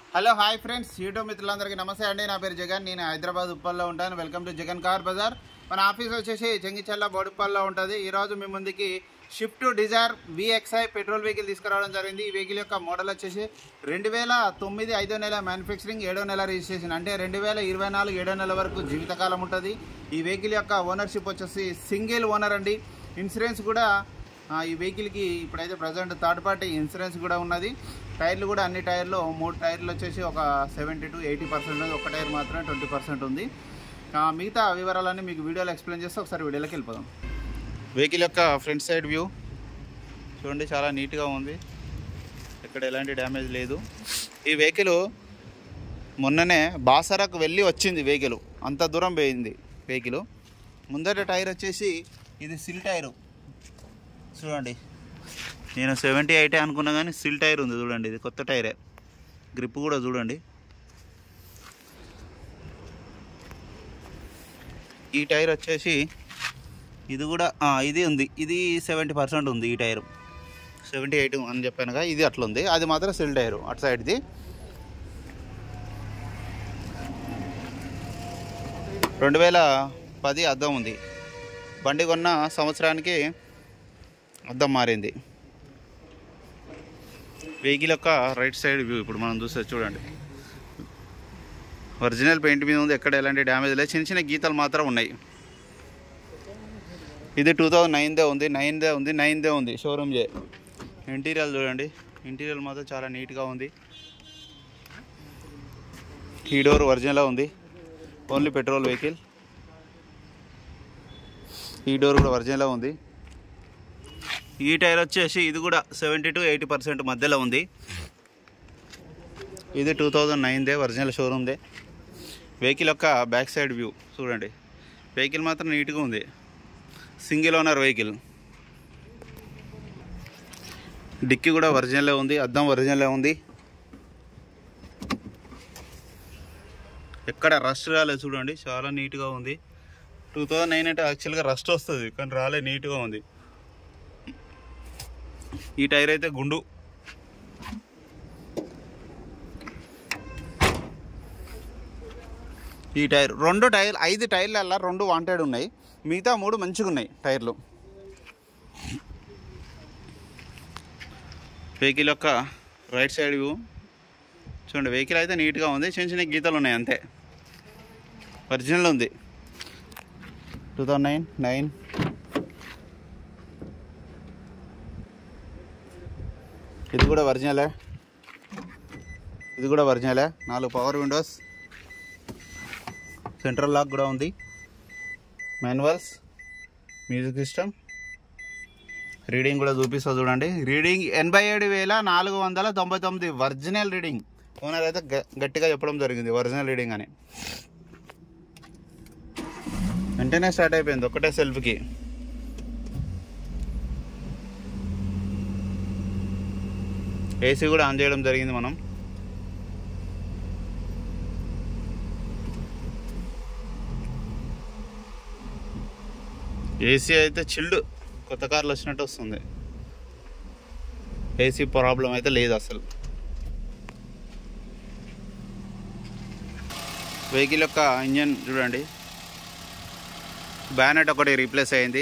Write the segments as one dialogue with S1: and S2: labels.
S1: hello hi friends YouTube మిత్రులందరికీ నమస్తే అండి నా పేరు జగన్ నేను హైదరాబాద్ ఉప్పల్లో ఉంటాను welcome to Jagan car bazaar మన ఆఫీస్ వచ్చేసి చెంగిచెల్ల బోడుప్పల్లో ఉంటుంది ఈరోజు మీ ముందుకి Swift Dzire VXI petrol vehicle తీసుకురావడం జరిగింది ఈ వెహికల్ యొక్క మోడల్ వచ్చేసి రెండు వేల తొమ్మిది ఐదో నెల మ్యానుఫ్యాక్చరింగ్ ఏడో నెల రిజిస్ట్రేషన్ అంటే రెండు వేల ఇరవై నాలుగు ఏడో నెల వరకు జీవితకాలం ఉంటుంది ఈ వెహికల్ యొక్క ఓనర్షిప్ వచ్చేసి సింగిల్ ఓనర్ అండి ఇన్సూరెన్స్ కూడా ఆ, ఈ వెహికల్కి ఇప్పుడైతే ప్రజెంట్ థర్డ్ పార్టీ ఇన్సూరెన్స్ కూడా ఉన్నది టైర్లు కూడా అన్ని టైర్లు మూడు టైర్లు వచ్చేసి ఒక సెవెంటీ టు ఎయిటీ పర్సెంట్ ఉంది ఒక టైర్ మాత్రమే ట్వంటీ పర్సెంట్ ఉంది ఆ, మిగతా వివరాలన్నీ మీకు వీడియోలో ఎక్స్ప్లెయిన్ చేస్తే ఒకసారి వీడియోలోకి వెళ్ళిపోదాం వెహికల్ యొక్క ఫ్రంట్ సైడ్ వ్యూ చూడండి చాలా నీట్గా ఉంది ఇక్కడ ఎలాంటి డ్యామేజ్ లేదు ఈ వెహికల్ మొన్ననే బాసరకు వెళ్ళి వచ్చింది వెహికల్ అంత దూరం పోయింది వెహికల్ ముందట టైర్ వచ్చేసి ఇది సిల్ టైరు చూడండి నేను సెవెంటీ ఎయిటే అనుకున్నా కానీ సిల్ టైర్ ఉంది చూడండి ఇది కొత్త టైరే గ్రిప్ కూడా చూడండి ఈ టైర్ వచ్చేసి ఇది కూడా ఆ, ఇది ఉంది ఇది సెవెంటీ పర్సెంట్ ఉంది ఈ టైరు సెవెంటీ ఎయిట్ అని చెప్పానుగా ఇది అట్లా ఉంది అది మాత్రం సిల్ టైరు అటు సైడ్ది రెండు వేల పది అద్దం ఉంది బండి కొన్న సంవత్సరానికి అద్దం మారింది వెహికల్ యొక్క రైట్ సైడ్ వ్యూ ఇప్పుడు మనం చూస్తే చూడండి ఒరిజినల్ పెయింట్ మీద ఉంది ఎక్కడ ఎలాంటి డ్యామేజ్ లేదు చిన్న చిన్న గీతలు మాత్రం ఉన్నాయి ఇది టూ థౌజండ్ నైన్దే ఉంది నైన్దే ఉంది నైన్దే ఉంది షోరూమ్ జే ఇంటీరియర్ చూడండి ఇంటీరియర్ మాత్రం చాలా నీట్గా ఉంది ఈ డోర్ ఒరిజినల్ ఉంది ఓన్లీ పెట్రోల్ వెహికల్ ఈ డోర్ కూడా ఒరిజినల్ ఉంది ఈ టైర్ వచ్చేసి ఇది కూడా సెవెంటీ టు ఎయిటీ పర్సెంట్ మధ్యలో ఉంది ఇది టూ థౌజండ్ నైన్దే ఒరిజినల్ షోరూమ్దే వెహికల్ యొక్క బ్యాక్ సైడ్ వ్యూ చూడండి వెహికల్ మాత్రం నీట్గా ఉంది సింగిల్ ఓనర్ వెహికల్ డిక్కీ కూడా ఒరిజినలే ఉంది అద్దం ఒరిజినలే ఉంది ఎక్కడ రస్ట్ రాలేదు చూడండి చాలా నీట్గా ఉంది టూ థౌజండ్ నైన్ అంటే యాక్చువల్గా రస్ట్ వస్తుంది కానీ రాలే నీట్గా ఉంది ఈ టైర్ అయితే గుండు ఈ టైర్ రెండు టైర్ ఐదు టైర్లల్లా రెండు వాంటెడ్ ఉన్నాయి మిగతా మూడు మంచిగా ఉన్నాయి టైర్లు వెహికల్ యొక్క రైట్ సైడ్ వ్యూ చూడండి వెహికల్ అయితే నీట్గా ఉంది చిన్న చిన్న గీతలు ఉన్నాయి అంతే ఒరిజినల్ ఉంది టూ థౌజండ్ నైన్ నైన్ ఇది కూడా ఒరిజినలే ఇది కూడా ఒరిజినలే నాలుగు పవర్ విండోస్ సెంట్రల్ లాక్ కూడా ఉంది మాన్యువల్స్ మ్యూజిక్ సిస్టమ్ రీడింగ్ కూడా చూపిస్తా చూడండి రీడింగ్ ఎనభై ఏడు వేల నాలుగు వందల తొంభై తొమ్మిది ఒరిజినల్ రీడింగ్ ఓనర్ అయితే గ- గట్టిగా చెప్పడం జరిగింది ఒరిజినల్ రీడింగ్ అని వెంటనే స్టార్ట్ అయిపోయింది ఒకటే సెల్ఫ్కి ఏసీ కూడా ఆన్ చేయడం జరిగింది మనం ఏసీ అయితే చిల్డ్ కొత్త కార్లు వచ్చినట్టు వస్తుంది ఏసీ ప్రాబ్లం అయితే లేదు అసలు వెహికల్ యొక్క ఇంజన్ చూడండి బ్యానెట్ ఒకటి రీప్లేస్ అయింది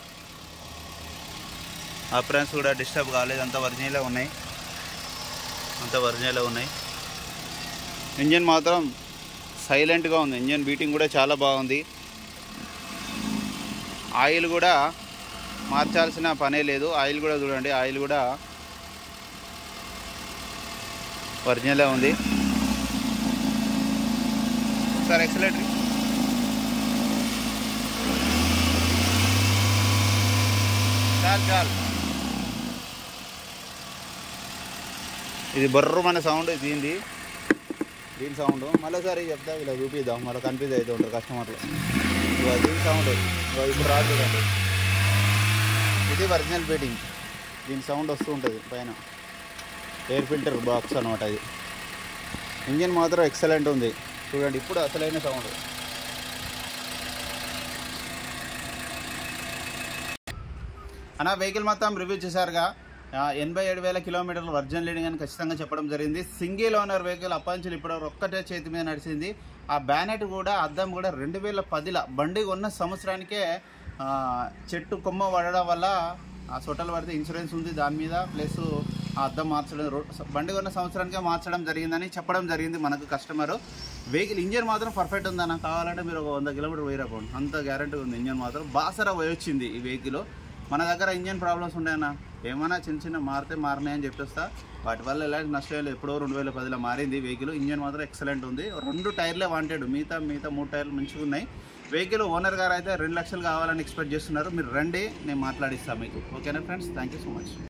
S1: అప్రాన్స్ కూడా డిస్టర్బ్ కాలేదు అంత ఒరిజినలే ఉన్నాయి అంత ఒరిజినలే ఉన్నాయి ఇంజన్ మాత్రం సైలెంట్గా ఉంది ఇంజన్ బీటింగ్ కూడా చాలా బాగుంది ఆయిల్ కూడా మార్చాల్సిన పనే లేదు ఆయిల్ కూడా చూడండి ఆయిల్ కూడా ఒరిజినలే ఉంది సార్ ఎక్సలేటరీ చాలు చాలు ఇది బర్రమైన సౌండ్ దీనిది దీని సౌండ్ మళ్ళీసారి చెప్తా ఇలా చూపిద్దాం మళ్ళీ కన్ఫ్యూజ్ అవుతూ ఉంటారు కస్టమర్లు ఇదిగో దీని సౌండ్ ఇదిగో ఇప్పుడు రాదు చూడండి ఇది ఒరిజినల్ బీటింగ్ దీని సౌండ్ వస్తూ ఉంటుంది పైన ఎయిర్ ఫిల్టర్ బాక్స్ అనమాట ఇది ఇంజిన్ మాత్రం ఎక్సలెంట్ ఉంది చూడండి ఇప్పుడు అసలైన సౌండ్ అన్న వెహికల్ మొత్తం రివ్యూ చేశారుగా ఆ, ఎనభై ఏడు వేల కిలోమీటర్లు వర్జన్ లీడింగ్ అని ఖచ్చితంగా చెప్పడం జరిగింది సింగిల్ ఓనర్ వెహికల్ అప్పాంచులు ఇప్పటివరకు ఒక్కటే చేతి మీద నడిచింది ఆ బ్యానెట్ కూడా అద్దం కూడా రెండు వేల పదిల బండి ఉన్న సంవత్సరానికే ఆ, చెట్టు కొమ్మ పడడం వల్ల ఆ సొట్టలు పడితే ఇన్సూరెన్స్ ఉంది దాని మీద ప్లస్ ఆ అద్దం మార్చడం రో- బండి కొన్న సంవత్సరానికే మార్చడం జరిగిందని చెప్పడం జరిగింది మనకు కస్టమర్ వెహికల్ ఇంజన్ మాత్రం పర్ఫెక్ట్ ఉందన్న కావాలంటే మీరు ఒక వంద కిలోమీటర్ పోయి రాకండి అంత గ్యారంటీ ఉంది ఇంజన్ మాత్రం బాసరా పోయి వచ్చింది ఈ వెహికల్ మన దగ్గర ఇంజన్ ప్రాబ్లమ్స్ ఉన్నాయన్న ఏమైనా చిన్న చిన్న మారితే మారినాయని చెప్పేస్తా వాటి వల్ల ఎలాంటి నష్టం లేదు ఎప్పుడో రెండు వేల పదిలో మారింది వెహికల్ ఇంజన్ మాత్రం ఎక్సలెంట్ ఉంది రెండు టైర్లే వాంటెడ్ మిగతా మిగతా మూడు టైర్లు మంచిగా ఉన్నాయి వెహికల్ ఓనర్ గారు అయితే రెండు లక్షలు కావాలని ఎక్స్పెక్ట్ చేస్తున్నారు మీరు రండి నేను మాట్లాడిస్తాను మీకు ఓకేనా friends thank you so much